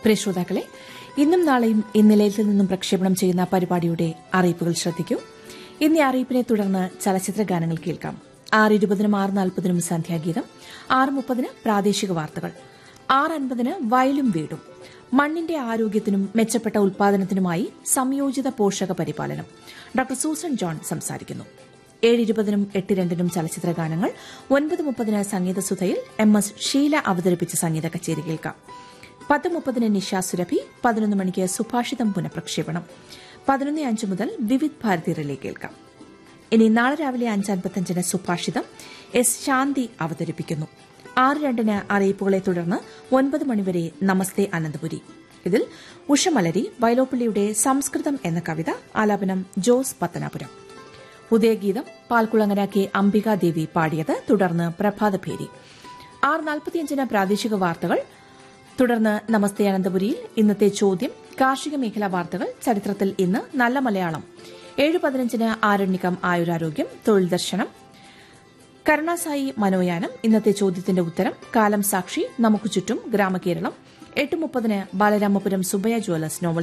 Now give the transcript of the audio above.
പ്രിയ ശ്രോതാക്കളെ ഇന്നും നാളെയും ഇന്നിലയത്തിൽ നിന്നും പ്രക്ഷേപണം ചെയ്യുന്ന പരിപാടിയുടെ അറിയിപ്പുകൾ ശ്രദ്ധിക്കൂ ഇന്ന് ഈ അറിയിപ്പിനെ തുടർന്ന് ചലച്ചിത്ര ഗാനങ്ങൾ കേൾക്കാം ആറ് ഇരുപതിനും ആറ് നാൽപ്പതിനും സന്ധ്യാഗീതം ആറ് മുപ്പതിന് പ്രാദേശിക വാർത്തകൾ ആറ് അൻപതിന് വയലും വീടും മണ്ണിന്റെ ആരോഗ്യത്തിനും മെച്ചപ്പെട്ട ഉൽപാദനത്തിനുമായി സംയോജിത പോഷക പരിപാലനം ഡോക്ടർ സൂസൻ ജോൺ സംസാരിക്കുന്നു ഏഴ് ഇരുപതിനും എട്ട് രണ്ടിനും ചലച്ചിത്ര ഗാനങ്ങൾ ഒൻപത് മുപ്പതിന് സംഗീതസുധയിൽ എം എസ് ഷീല അവതരിപ്പിച്ച സംഗീത കച്ചേരി കേൾക്കാം പത്ത് മുപ്പതിന് നിഷ സുരഭി പതിനൊന്ന് മണിക്ക് സുഭാഷിതം പുനഃപ്രക്ഷേപണം പതിനൊന്ന് അഞ്ച് മുതൽ വിവിധ് ഭാരതി റിലേ കേൾക്കാം ഇനി നാളെ രാവിലെ അഞ്ചൻപത്തഞ്ചിന് സുഭാഷിതം എസ് ശാന്തി അവതരിപ്പിക്കുന്നു ആറ് രണ്ടിന് അറിയിപ്പുകളെ തുടർന്ന് ഒൻപത് മണിവരെ നമസ്തേ അനന്തപുരി ഇതിൽ ഉഷമലരി വയലോപ്പള്ളിയുടെ സംസ്കൃതം എന്ന കവിത ആലാപനം ജോസ് പത്തനാപുരം ഉദയഗീതം പാൽക്കുളങ്ങര കെ അംബികാദേവി പാടിയത് തുടർന്ന് പ്രഭാതഭേരി ആറ് നാൽപ്പത്തിയഞ്ചിന് പ്രാദേശിക വാർത്തകൾ തുടർന്ന് നമസ്തേ അനന്തപുരിയിൽ ഇന്നത്തെ ചോദ്യം കാർഷിക മേഖലാ വാർത്തകൾ ചരിത്രത്തിൽ ഇന്ന് നല്ല മലയാളം ഏഴ് പതിനഞ്ചിന് ആരണ്യകം ആയുരാരോഗ്യം തൊഴിൽ ദർശനം കരുണാസായി മനോയാനം ഇന്നത്തെ ചോദ്യത്തിന്റെ ഉത്തരം കാലം സാക്ഷി നമുക്ക് ചുറ്റും ഗ്രാമകേരളം എട്ട് മുപ്പതിന് ബാലരാമപുരം സുബയ ജ്വല്ലേഴ്സ് നോവൽ